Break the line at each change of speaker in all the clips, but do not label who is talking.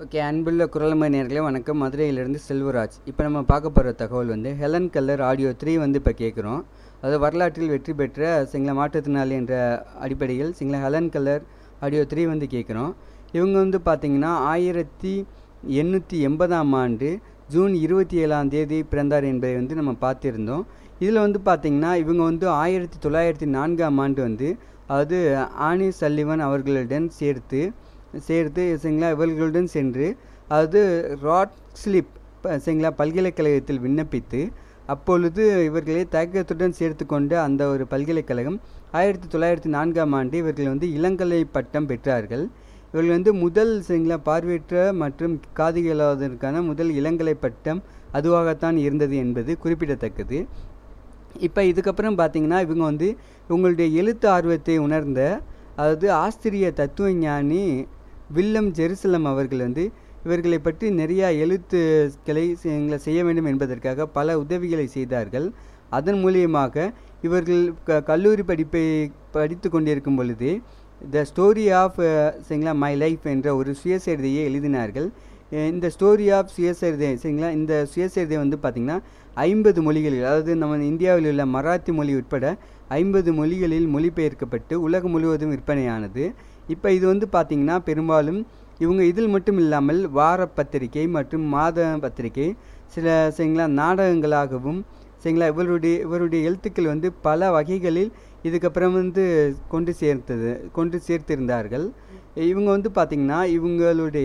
okay அன்புள்ள குரல்மை நேர்களே வணக்கம் மதுரையிலிருந்து செல்வராஜ் இப்போ நம்ம பார்க்க போகிற தகவல் வந்து ஹெலன் கல்லர் ஆடியோ த்ரீ வந்து இப்போ கேட்குறோம் அது வரலாற்றில் வெற்றி பெற்ற சிங்கள மாற்றுத்திறனாளி என்ற அடிப்படையில் சிங்கள ஹெலன் கல்லர் ஆடியோ த்ரீ வந்து கேட்குறோம் இவங்க வந்து பார்த்திங்கன்னா ஆயிரத்தி எண்ணூற்றி எண்பதாம் ஆண்டு ஜூன் இருபத்தி ஏழாம் தேதி பிறந்தார் என்பதை வந்து நம்ம பார்த்திருந்தோம் இதில் வந்து பார்த்திங்கன்னா இவங்க வந்து ஆயிரத்தி தொள்ளாயிரத்தி நான்காம் ஆண்டு வந்து அதாவது ஆனி சல்லிவன் அவர்களுடன் சேர்த்து சேர்த்து சரிங்களா இவர்களுடன் சென்று அதாவது ராட் ஸ்லிப் சரிங்களா பல்கலைக்கழகத்தில் விண்ணப்பித்து அப்பொழுது இவர்களை தயக்கத்துடன் சேர்த்து கொண்ட அந்த ஒரு பல்கலைக்கழகம் ஆயிரத்தி தொள்ளாயிரத்தி நான்காம் ஆண்டு இவர்கள் வந்து இளங்கலை பட்டம் பெற்றார்கள் இவர்கள் வந்து முதல் சரிங்களா பார்வையற்ற மற்றும் காது கேளாததற்கான முதல் இளங்கலை பட்டம் அதுவாகத்தான் இருந்தது என்பது குறிப்பிடத்தக்கது இப்போ இதுக்கப்புறம் பார்த்தீங்கன்னா இவங்க வந்து இவங்களுடைய எழுத்து ஆர்வத்தை உணர்ந்த அதாவது ஆஸ்திரிய தத்துவ ஞானி வில்லம் ஜெருசலம் அவர்கள் வந்து இவர்களை பற்றி நிறையா எழுத்துக்களை செய்ய வேண்டும் என்பதற்காக பல உதவிகளை செய்தார்கள் அதன் மூலியமாக இவர்கள் க கல்லூரி படிப்பை படித்து கொண்டிருக்கும் பொழுது த ஸ்டோரி ஆஃப் சரிங்களா மை லைஃப் என்ற ஒரு சுயசரிதையை எழுதினார்கள் இந்த ஸ்டோரி ஆஃப் சுயசரிதை சரிங்களா இந்த சுயசரிதை வந்து பார்த்திங்கன்னா ஐம்பது மொழிகளில் அதாவது நம்ம இந்தியாவில் உள்ள மராத்தி மொழி உட்பட ஐம்பது மொழிகளில் மொழிபெயர்க்கப்பட்டு உலகம் முழுவதும் விற்பனையானது இப்போ இது வந்து பார்த்திங்கன்னா பெரும்பாலும் இவங்க இதில் மட்டும் இல்லாமல் வார பத்திரிகை மற்றும் மாத பத்திரிகை சில சரிங்களா நாடகங்களாகவும் சரிங்களா இவருடைய இவருடைய எழுத்துக்கள் வந்து பல வகைகளில் இதுக்கப்புறம் வந்து கொண்டு சேர்த்தது கொண்டு சேர்த்திருந்தார்கள் இவங்க வந்து பார்த்திங்கன்னா இவங்களுடைய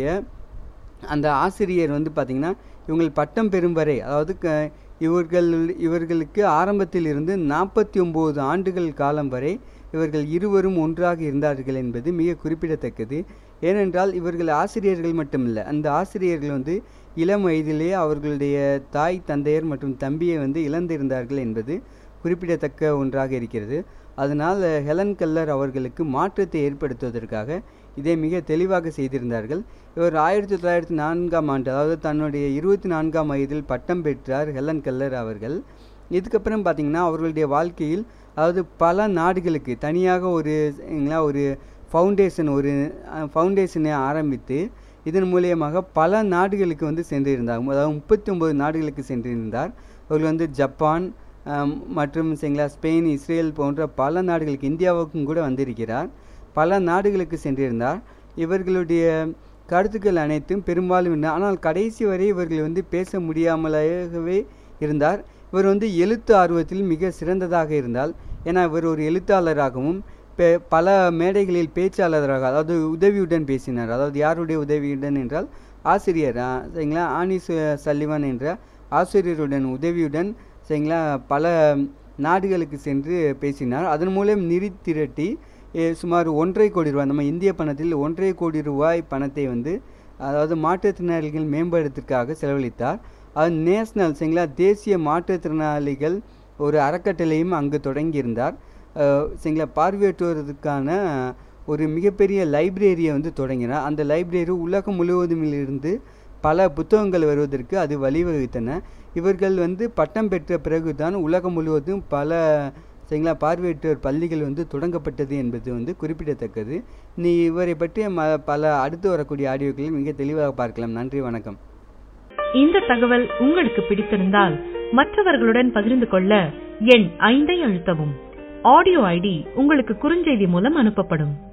அந்த ஆசிரியர் வந்து பார்த்திங்கன்னா இவங்கள் பட்டம் பெறும் வரை அதாவது க இவர்கள் இவர்களுக்கு ஆரம்பத்தில் இருந்து நாற்பத்தி ஒம்பது ஆண்டுகள் காலம் வரை இவர்கள் இருவரும் ஒன்றாக இருந்தார்கள் என்பது மிக குறிப்பிடத்தக்கது ஏனென்றால் இவர்கள் ஆசிரியர்கள் மட்டுமில்லை அந்த ஆசிரியர்கள் வந்து இளம் வயதிலே அவர்களுடைய தாய் தந்தையர் மற்றும் தம்பியை வந்து இழந்திருந்தார்கள் என்பது குறிப்பிடத்தக்க ஒன்றாக இருக்கிறது அதனால் ஹெலன் கல்லர் அவர்களுக்கு மாற்றத்தை ஏற்படுத்துவதற்காக இதை மிக தெளிவாக செய்திருந்தார்கள் இவர் ஆயிரத்தி தொள்ளாயிரத்தி நான்காம் ஆண்டு அதாவது தன்னுடைய இருபத்தி நான்காம் வயதில் பட்டம் பெற்றார் ஹெலன் கல்லர் அவர்கள் இதுக்கப்புறம் பார்த்திங்கன்னா அவர்களுடைய வாழ்க்கையில் அதாவது பல நாடுகளுக்கு தனியாக ஒரு ஒரு ஃபவுண்டேஷன் ஒரு ஃபவுண்டேஷனை ஆரம்பித்து இதன் மூலியமாக பல நாடுகளுக்கு வந்து சென்றிருந்தார் அதாவது முப்பத்தி ஒம்பது நாடுகளுக்கு சென்றிருந்தார் அவர்கள் வந்து ஜப்பான் மற்றும் சரிங்களா ஸ்பெயின் இஸ்ரேல் போன்ற பல நாடுகளுக்கு இந்தியாவுக்கும் கூட வந்திருக்கிறார் பல நாடுகளுக்கு சென்றிருந்தார் இவர்களுடைய கருத்துக்கள் அனைத்தும் பெரும்பாலும் ஆனால் கடைசி வரை இவர்கள் வந்து பேச முடியாமலாகவே இருந்தார் இவர் வந்து எழுத்து ஆர்வத்தில் மிக சிறந்ததாக இருந்தால் ஏன்னா இவர் ஒரு எழுத்தாளராகவும் பல மேடைகளில் பேச்சாளராக அதாவது உதவியுடன் பேசினார் அதாவது யாருடைய உதவியுடன் என்றால் ஆசிரியர் சரிங்களா ஆனி சல்லிவன் என்ற ஆசிரியருடன் உதவியுடன் சரிங்களா பல நாடுகளுக்கு சென்று பேசினார் அதன் மூலம் நிதி திரட்டி சுமார் ஒன்றரை கோடி ரூபாய் நம்ம இந்திய பணத்தில் ஒன்றரை கோடி ரூபாய் பணத்தை வந்து அதாவது மாற்றுத்திறனாளிகள் மேம்பாடத்திற்காக செலவழித்தார் அது நேஷனல் சரிங்களா தேசிய மாற்றுத்திறனாளிகள் ஒரு அறக்கட்டளையும் அங்கு தொடங்கியிருந்தார் சரிங்களா பார்வையற்றுவதற்கான ஒரு மிகப்பெரிய லைப்ரரியை வந்து தொடங்கினார் அந்த லைப்ரரி உலகம் முழுவதுமிலிருந்து பல புத்தகங்கள் வருவதற்கு அது வழிவகுத்தன இவர்கள் வந்து பட்டம் பெற்ற பிறகுதான் உலகம் முழுவதும் பல சரிங்களா பார்வையற்றோர் பள்ளிகள் வந்து தொடங்கப்பட்டது என்பது வந்து குறிப்பிடத்தக்கது நீ இவரை பற்றிய ம பல அடுத்து வரக்கூடிய ஆடியோக்களில் மிக தெளிவாக பார்க்கலாம் நன்றி வணக்கம்
இந்த தகவல் உங்களுக்கு பிடித்திருந்தால் மற்றவர்களுடன் பகிர்ந்து கொள்ள எண் ஐந்தை அழுத்தவும் ஆடியோ ஐடி உங்களுக்கு குறுஞ்செய்தி மூலம் அனுப்பப்படும்